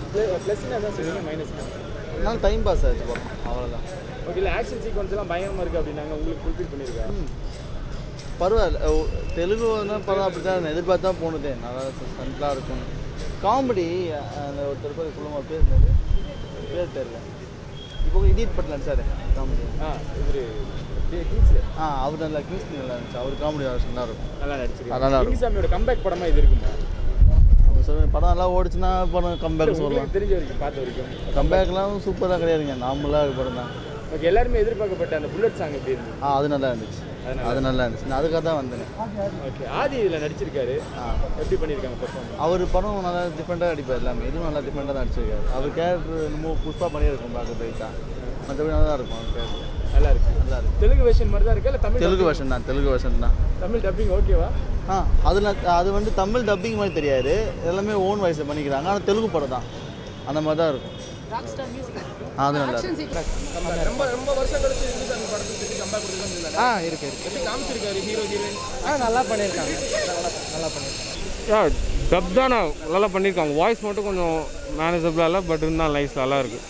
ப்ளஸ்னா தான் சொல்லுங்க மைனஸ் அதனால டைம் பாஸ் ஆச்சு படம் அவ்வளோதான் ஓகே இல்லை ஆக்ஷன் சீக்வன்ஸ் எல்லாம் பயங்கரமாக இருக்குது அப்படின்னாங்க உங்களுக்கு ஃபுல்ஃபில் பண்ணியிருக்கா பரவாயில்ல ஓ, தெலுங்கு வந்து படம் அப்படி தான் எதிர்பார்த்து தான் போனதே நல்லா சென்ட்ரலாக இருக்கும் காமெடி அந்த ஒருத்தர் பேர் சொல்லுமா பேர் என்னது? பேர் தெரியல இப்போ இடியட் பட்லன் சார் காமெடி ஆ இவர் கிங்ஸ்ல ஆ அவர் நல்லா கிங்ஸ் நல்லா இருந்துச்சு அவர் காமெடி நல்லா இருக்கும் நல்லா நல்லா நடிச்சிருக்காங்க இருக்கும். கிங்சாமியோட கம்பேக் படமா இது இருக்குமா அப்படி சொல்லுங்க படம் நல்லா ஓடிச்சுன்னா படம் கம்பேக் சொல்லலாம் உங்களுக்கு தெரிஞ்ச வரைக்கும் பார்த்த வரைக்கும் கம்பேக்லாம் சூப்பராக கிடையாதுங்க நார்மலாக படம் தான் ஓகே எல்லாருமே எதிர்பார்க்கப்பட்ட அந்த புல்லட் சாங் எப்படி இருந்துச்சு ஆ அது நல்லா இருந்துச்சு அது அது நல்லா இருந்துச்சு நான் அதுக்காக தான் வந்தேன் ஓகே ஆதி இதில் நடிச்சிருக்காரு ஆ எப்படி பண்ணியிருக்காங்க பெர்ஃபார்மன்ஸ் அவர் படம் நல்லா டிஃப்ரெண்ட்டாக அடிப்பார் எல்லாமே இதுவும் நல்லா டிஃப்ரெண்ட்டாக தான் அடிச்சிருக்காரு அவர் கேரக்டர் என்னமோ புஷ்பா பண்ணியே இருக்கும் பார்க்க போயிட்டா மற்றபடி நல்லா தான் இருக்கும் அவர் கேரக்டர் நல்லா இருக்கு நல்லா இருக்கு தெலுங்கு வெர்ஷன் மாதிரி தான் இருக்கா இல்லை தமிழ் தெலுங்கு வெர்ஷன் தான் தெலுங்கு வெர்ஷன் தான் தமிழ் டப்பிங் ஓகேவா ஆ அதில் அது வந்து தமிழ் டப்பிங் மாதிரி தெரியாது எல்லாமே ஓன் வாய்ஸில் பண்ணிக்கிறாங்க ஆனால் தெலுங்கு படம் தான் அந்த மாதிரி தான் இருக்கும் ஆ, அது நல்லா இருக்கும் ரொம்ப ரொம்ப வருஷம் கழிச்சு அந்த படத்துக்கு கம்பேக் கொடுத்துருக்காங்க ஆ இருக்கு இருக்கு எப்படி காமிச்சிருக்காரு ஹீரோ ஹீரோயின் ஆ நல்லா பண்ணியிருக்காங்க நல்லா பண்ணியிருக்காங்க யா டப் தான் நல்லா பண்ணியிருக்காங்க வாய்ஸ் மட்டும் கொஞ்சம் மேனேஜபிளாக இல்லை பட் இருந்தால் லைஃப் நல்லா இருக்கு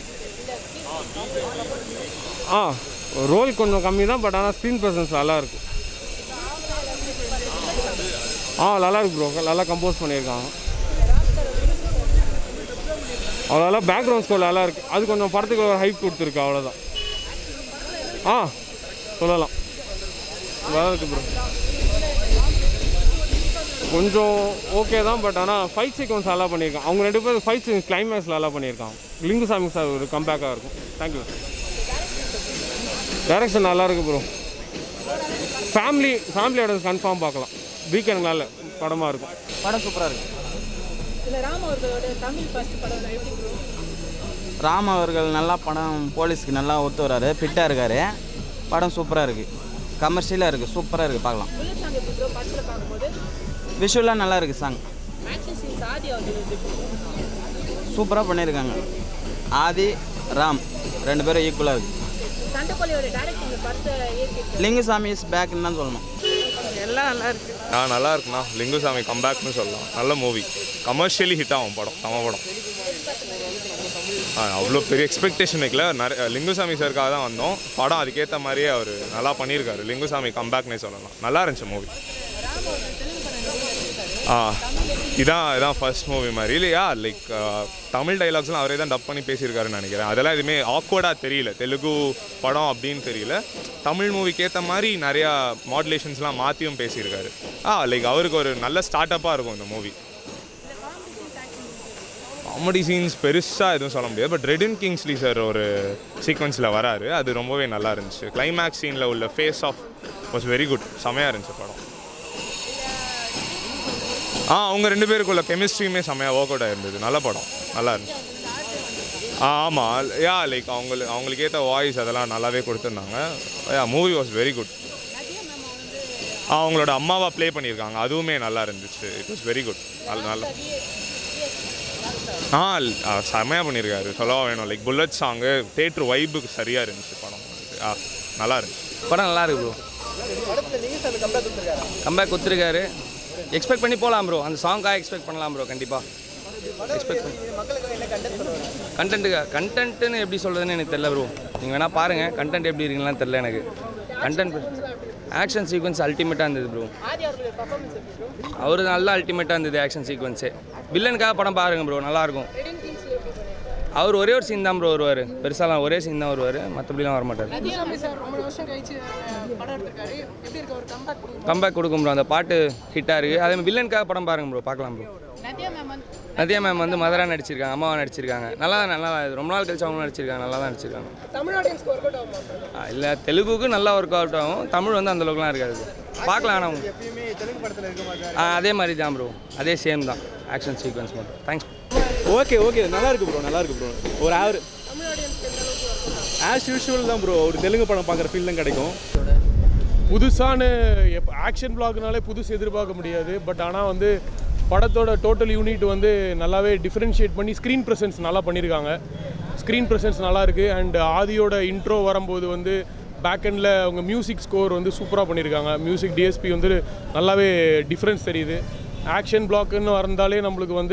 ஆ ரோல் கொஞ்சம் கம்மி தான் பட் ஆனால் ஸ்க்ரீன் ப்ரெசன்ஸ் நல்லா இருக்கு ஆ நல்லா இருக்கு ப்ரோ நல்லா கம்போஸ் பண்ணியிருக்காங்க அவ்வளோ பேக்ரவுண்ட் ஸ்கோர் நல்லா இருக்கு அது கொஞ்சம் படத்துக்கு ஒரு ஹைப் கொடுத்துருக்கு அவ்வளோதான் ஆ சொல்லலாம் நல்லா இருக்கு ப்ரோ கொஞ்சம் ஓகே தான் பட் ஆனால் ஃபைட் சீக்வன்ஸ் நல்லா பண்ணியிருக்காங்க அவங்க ரெண்டு பேரும் ஃபைட் சீக்வன்ஸ் கிளைமேக்ஸ் நல்லா பண்ணியிருக்காங்க லிங்குசாமி சார் ஒரு கம்பேக்காக இருக்கும் தேங்க்யூ டைரக்ஷன் நல்லா இருக்கு bro family family audience confirm பார்க்கலாம் வீக்கெண்ட் நல்ல படமாக இருக்கும் படம் சூப்பராக இருக்கு இல்லை ராம் அவர்களோட தமிழ் ஃபர்ஸ்ட் படம் எப்படி bro? ராம் அவர்கள் நல்லா படம் போலீஸ்க்கு நல்லா ஒத்து வராரு ஃபிட்டாக இருக்காரு படம் சூப்பராக இருக்குது கமர்ஷியலாக இருக்குது சூப்பராக இருக்குது பார்க்கலாம் புல்லட் சாங் எப்படி ப்ரோ படத்தில் பார்க்கும்போது விஷுவலாக நல்லா இருக்குது சாங் ஆக்ஷன் சீன்ஸ் ஆதி அவர்கள் எப்படி bro? சூப்பராக பண்ணியிருக்காங்க ஆதி ராம் ரெண்டு பேரும் ஈக்குவலாக இருக்குது சண்டைக்கோழியோட டேரக்டிங் படத்தை ஏற்றி லிங்குசாமி இஸ் பேக்குன்னு தான் சொல்லணும் எல்லாம் நல்லா இருக்கு ஆ நல்லா இருக்குண்ணா லிங்குசாமி கம்பேக்னு சொல்லலாம் நல்ல மூவி கமர்ஷியலி ஹிட் ஆகும் படம் சம படம் ஆ அவ்வளோ பெரிய எக்ஸ்பெக்டேஷன் வைக்கல நிறைய லிங்குசாமி சாருக்காக தான் வந்தோம் படம் அதுக்கேற்ற மாதிரியே அவர் நல்லா பண்ணியிருக்காரு லிங்குசாமி கம்பேக்னே சொல்லலாம் நல்லா இருந்துச்சு மூவி ஆ இதான் இதான் ஃபர்ஸ்ட் மூவி மாதிரி இல்லையா லைக் தமிழ் டைலாக்ஸ்லாம் அவரே தான் டப் பண்ணி பேசியிருக்காருன்னு நினைக்கிறேன் அதெல்லாம் எதுவுமே ஆக்வர்டாக தெரியல தெலுங்கு படம் அப்படின்னு தெரியல தமிழ் மூவிக்கு ஏற்ற மாதிரி நிறையா மாடுலேஷன்ஸ்லாம் மாற்றியும் பேசியிருக்காரு ஆ லைக் அவருக்கு ஒரு நல்ல ஸ்டார்ட் அப்பாக இருக்கும் இந்த மூவி காமெடி சீன்ஸ் பெருசாக எதுவும் சொல்ல முடியாது பட் ரெடின் கிங்ஸ்லி சார் ஒரு சீக்வன்ஸில் வராரு அது ரொம்பவே நல்லா இருந்துச்சு கிளைமேக்ஸ் சீனில் உள்ள face off was very good செமையாக இருந்துச்சு படம் ஆ அவங்க ரெண்டு பேருக்குள்ள கெமிஸ்ட்ரியுமே செம்மையாக ஒர்க் அவுட் ஆயிருந்தது நல்ல படம் நல்லா இருந்துச்சு ஆ ஆமாம் யா லைக் அவங்களுக்கு அவங்களுக்கு ஏற்ற வாய்ஸ் அதெல்லாம் நல்லாவே கொடுத்துருந்தாங்க yeah movie was very good ஆ அவங்களோட அம்மாவா ப்ளே பண்ணியிருக்காங்க அதுவுமே நல்லா இருந்துச்சு இட் வாஸ் வெரி குட் நல்ல நல்ல ஆ ஆ, செமையாக பண்ணியிருக்காரு சொல்லவா வேணும் லைக் புல்லட் சாங்கு தேட்ரு வைபுக்கு சரியாக இருந்துச்சு படம் ஆ நல்லா இருந்துச்சு படம் நல்லா இருக்கு ப்ரோ கம்பேக் கொடுத்துருக்காரு எக்ஸ்பெக்ட் பண்ணி போகலாம் ப்ரோ அந்த சாங்காக எக்ஸ்பெக்ட் பண்ணலாம் ப்ரோ கண்டிப்பாக எக்ஸ்பெக்ட் பண்ணி கண்டென்ட்டுக்கா கண்டென்ட்டுன்னு எப்படி சொல்கிறதுன்னு எனக்கு தெரியல ப்ரோ நீங்கள் வேணால் பாருங்கள் கண்டென்ட் எப்படி இருக்குன்னு தெரில எனக்கு கண்டென்ட் ஆக்ஷன் சீக்வன்ஸ் அல்டிமேட்டாக இருந்தது ப்ரோ ஆதி அவர்களுடைய பர்ஃபார்மன்ஸ் எப்படி ப்ரோ அவர் நல்லா அல்டிமேட்டாக இருந்தது ஆக்ஷன் சீக்வன்ஸே வில்லனுக்காக படம் பாருங்க ப்ரோ நல்லாயிருக்கும் ரெடின் கிங்ஸ்ல எப்படி பண்ணிருக்காரு அவர் ஒரே ஒரு சீன் தான் ப்ரோ வருவார் பெருசாலாம் ஒரே சீன் தான் வருவார் மற்றபடிலாம் வர மாட்டார் நதியாமி சார் ரொம்ப வருஷம் கழிச்சு அஹ், படம் எடுத்திருக்காரு எப்படி இருக்கு ஒரு கம்பேக் கொடுக்கும் கம்பேக் கொடுக்கும் ப்ரோ அந்த பாட்டு ஹிட்டாக இருக்குது அதே மாதிரி வில்லனுக்காக படம் பாருங்க ப்ரோ பார்க்கலாம் ப்ரோ நதியா மேம் வந்து நதியா மேம் வந்து மதரா நடிச்சிருக்காங்க அம்மாவா நடிச்சிருக்காங்க நல்லா தான் நல்லா தான் ரொம்ப நாள் கழிச்சு அவங்க நடிச்சிருக்காங்க நல்லா தான் நடிச்சிருக்காங்க தமிழ் ஆடியன்ஸ்க்கு ஒர்க் அவுட் ஆகுமா bro? இல்லை தெலுங்குக்கு நல்லா ஒர்க் அவுட் ஆகும் தமிழ் வந்து அந்த அளவுக்குலாம் இருக்காது bro. பார்க்கலாம் ஆனால் எப்பயுமே தெலுங்கு படத்தில் இருக்க மாட்டாரு ஆ, அதே மாதிரி தான் ப்ரோ அதே சேம் தான் ஆக்ஷன் சீக்வன்ஸ் மட்டும் தேங்க்ஸ் ஓகே ஓகே நல்லா இருக்கு ப்ரோ நல்லா இருக்கு ப்ரோ ஒரு ஆவர் தமிழ் ஆடியன்ஸ்க்கு எந்த அளவுக்கு ஒர்க் அவுட் ஆகும் ஆஸ் யூஷுவல் தான் ப்ரோ ஒரு தெலுங்கு படம் பார்க்குற ஃபீல் தான் கிடைக்கும் புதுசான எப்போ ஆக்ஷன் பிளாக்னாலே புதுசு எதிர்பார்க்க முடியாது பட் ஆனால் வந்து படத்தோட டோட்டல் யூனிட் வந்து நல்லாவே டிஃப்ரென்ஷியேட் பண்ணி ஸ்க்ரீன் ப்ரெசன்ஸ் நல்லா பண்ணியிருக்காங்க ஸ்க்ரீன் ப்ரெசன்ஸ் நல்லா இருக்குது அண்ட் ஆதியோட இன்ட்ரோ வரும்போது வந்து பேக் எண்டில் அவங்க மியூசிக் ஸ்கோர் வந்து சூப்பராக பண்ணியிருக்காங்க மியூசிக் டிஎஸ்பி வந்து நல்லாவே டிஃப்ரென்ஸ் தெரியுது ஆக்ஷன் பிளாக்குன்னு வந்தாலே நம்மளுக்கு வந்து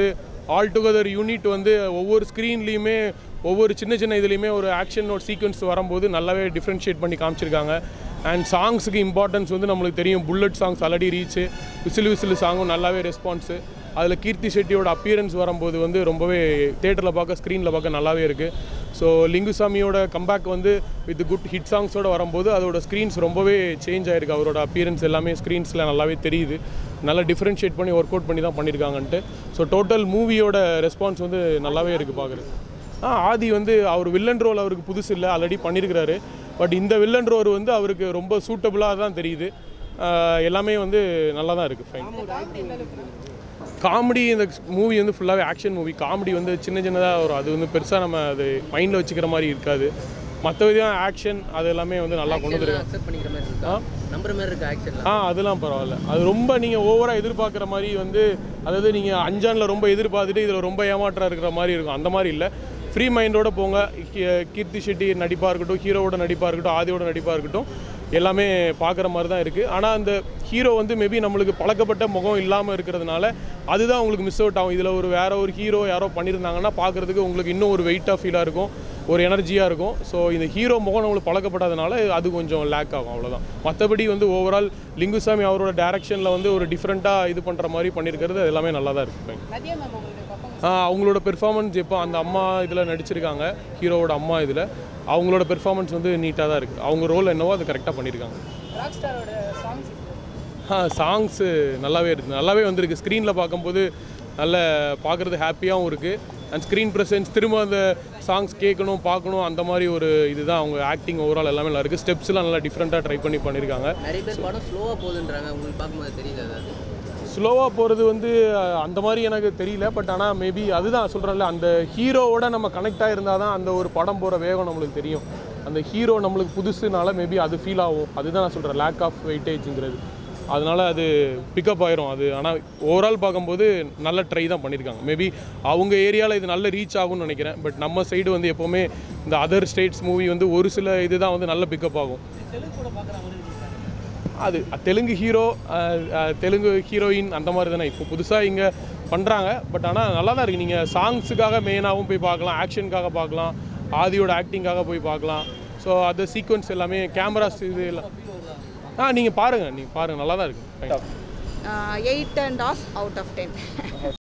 ஆல் டுகெதர் யூனிட் வந்து ஒவ்வொரு ஸ்க்ரீன்லேயுமே ஒவ்வொரு சின்ன சின்ன இதுலேயுமே ஒரு ஆக்ஷன் ஒரு சீக்வன்ஸ் வரும்போது நல்லாவே டிஃப்ரென்ஷியேட் பண்ணி காமிச்சிருக்காங்க அண்ட் சாங்ஸுக்கு இம்பார்ட்டன்ஸ் வந்து நம்மளுக்கு தெரியும் bullet songs already reach whistle whistle சாங்கும் நல்லாவே ரெஸ்பான்ஸு அதில் கீர்த்தி செட்டியோட அப்பியரன்ஸ் வரும்போது வந்து ரொம்பவே தேட்டரில் பார்க்க ஸ்க்ரீனில் பார்க்க நல்லாவே இருக்குது ஸோ லிங்குசாமியோட கம்பேக் வந்து வித் குட் ஹிட் சாங்ஸோட வரும்போது அதோட ஸ்க்ரீன்ஸ் ரொம்பவே சேஞ்ச் ஆயிருக்கு அவரோட அப்பியரன்ஸ் எல்லாமே ஸ்க்ரீன்ஸில் நல்லாவே தெரியுது நல்லா டிஃப்ரென்ஷியேட் பண்ணி ஒர்க் அவுட் பண்ணி தான் பண்ணியிருக்காங்கன்ட்டு ஸோ டோட்டல் மூவியோட ரெஸ்பான்ஸ் வந்து நல்லாவே இருக்குது பார்க்குறது ஆ ஆதி வந்து அவர் வில்லன் ரோல் அவருக்கு புதுசு இல்லை ஆல்ரெடி பண்ணியிருக்கிறாரு பட் இந்த வில்லன் ரோல் வந்து அவருக்கு ரொம்ப சூட்டபுளாக தான் தெரியுது ஆ, எல்லாமே வந்து நல்லா தான் இருக்குது ஃபைன் காமெடி இந்த மூவி வந்து ஃபுல்லாகவே ஆக்ஷன் மூவி காமெடி வந்து சின்ன சின்னதாக வரும் அது வந்து பெருசாக நம்ம அது மைண்டில் வச்சுக்கிற மாதிரி இருக்காது மற்ற விதம் ஆக்ஷன் அது எல்லாமே வந்து நல்லா கொண்டு வந்துருக்காங்க அக்செப்ட் பண்ணிக்கிற மாதிரி இருக்கா நம்புற மாதிரி இருக்கு ஆக்ஷன்லாம் ஆ அதெல்லாம் பரவாயில்ல அது ரொம்ப நீங்கள் ஓவராக எதிர்பார்க்குற மாதிரி வந்து அதாவது நீங்கள் அஞ்சானில் ரொம்ப எதிர்பார்த்துட்டு இதில் ரொம்ப ஏமாற்றம் இருக்கிற மாதிரி இருக்கும் அந்த மாதிரி இல்லை ஃப்ரீ மைண்டோட போங்க கீ- கீர்த்தி ஷெட்டி நடிப்பாக இருக்கட்டும் ஹீரோவோட நடிப்பாக இருக்கட்டும் ஆதியோட நடிப்பாக இருக்கட்டும் எல்லாமே பார்க்குற மாதிரி தான் இருக்குது ஆனால் அந்த ஹீரோ வந்து மேபி நம்மளுக்கு பழக்கப்பட்ட முகம் இல்லாமல் இருக்கிறதுனால அதுதான் உங்களுக்கு மிஸ் அவுட் ஆகும் இதில் ஒரு வேற ஒரு ஹீரோ யாரோ பண்ணியிருந்தாங்கன்னா பார்க்குறதுக்கு உங்களுக்கு இன்னும் ஒரு வெயிட்டாக ஃபீலாக இருக்கும் ஒரு எனர்ஜியாக இருக்கும் ஸோ இந்த ஹீரோ முகம் நம்மளுக்கு பழக்கப்படாதனால அது கொஞ்சம் லேக் ஆகும் அவ்வளோதான் மற்றபடி வந்து ஓவரால் லிங்குசாமி அவரோட டேரக்ஷனில் வந்து ஒரு டிஃப்ரெண்ட்டாக இது பண்ணுற மாதிரி பண்ணியிருக்கிறது அது எல்லாமே நல்லா தான் இருக்குது நதியா மேம் உங்களுக்கு பர்ஃபார்மன்ஸ் ஆ, அவங்களோட பெர்ஃபார்மன்ஸ் எப்போ அந்த அம்மா இதில் நடிச்சிருக்காங்க ஹீரோவோட அம்மா இதில் அவங்களோட பெர்ஃபார்மன்ஸ் வந்து நீட்டாக தான் இருக்குது அவங்க ரோல் என்னவோ அது கரெக்டாக பண்ணியிருக்காங்க ராக் ஸ்டாரோட சாங்ஸ் ஆ சாங்ஸு நல்லாவே இருக்குது நல்லாவே வந்திருக்கு ஸ்க்ரீனில் பார்க்கும்போது நல்ல பார்க்குறது ஹாப்பியாகவும் இருக்குது அண்ட் ஸ்க்ரீன் ப்ரெசன்ஸ் திரும்ப அந்த சாங்ஸ் கேட்கணும் பார்க்கணும் அந்த மாதிரி ஒரு இதுதான் அவங்க ஆக்டிங் ஓவரால் எல்லாமே நல்லா இருக்குது ஸ்டெப்ஸ்லாம் நல்லா டிஃப்ரெண்ட்டாக ட்ரை பண்ணி பண்ணியிருக்காங்க நிறைய பேர் படம் ஸ்லோவாக போகுதுன்றாங்க உங்களுக்கு பார்க்கும்போது தெரியுது அது ஸ்லோவாக போகிறது வந்து அஹ், அந்த மாதிரி எனக்கு தெரியல பட் ஆனால் மேபி அதுதான் சொல்கிறேன்ல அந்த ஹீரோவோட நம்ம கனெக்டாக இருந்தால் தான் அந்த ஒரு படம் போகிற வேகம் நம்மளுக்கு தெரியும் அந்த ஹீரோ நம்மளுக்கு புதுசுனால மேபி அது ஃபீல் ஆகும் அதுதான் நான் சொல்கிறேன் லேக் ஆஃப் வெயிட்டேஜுங்கிறது அதனால் அது பிக்கப் ஆயிரும் அது ஆனால் ஓவரால் பார்க்கும்போது நல்ல ட்ரை தான் பண்ணியிருக்காங்க மேபி அவங்க ஏரியாவில் இது நல்ல ரீச் ஆகும்னு நினைக்கிறேன் பட் நம்ம சைடு வந்து எப்போவுமே இந்த அதர் ஸ்டேட்ஸ் மூவி வந்து ஒரு சில இதுதான் வந்து நல்ல பிக்கப் ஆகும் அது தெலுங்கு ஹீரோ தெலுங்கு ஹீரோயின் அந்த மாதிரி தானே இப்போ புதுசாக இங்கே பண்ணுறாங்க பட் ஆனால் நல்லா தான் இருக்குது நீங்கள் சாங்ஸுக்காக மெயினாகவும் போய் பார்க்கலாம் ஆக்ஷனுக்காக பார்க்கலாம் ஆதியோட ஆக்டிங்காக போய் பார்க்கலாம் ஸோ அது சீக்வன்ஸ் எல்லாமே கேமராஸ் இது எல்லாம் ஆ நீங்கள் பாருங்கள் நீங்கள் பாருங்கள் நல்லா தான் இருக்குது eight and half out of ten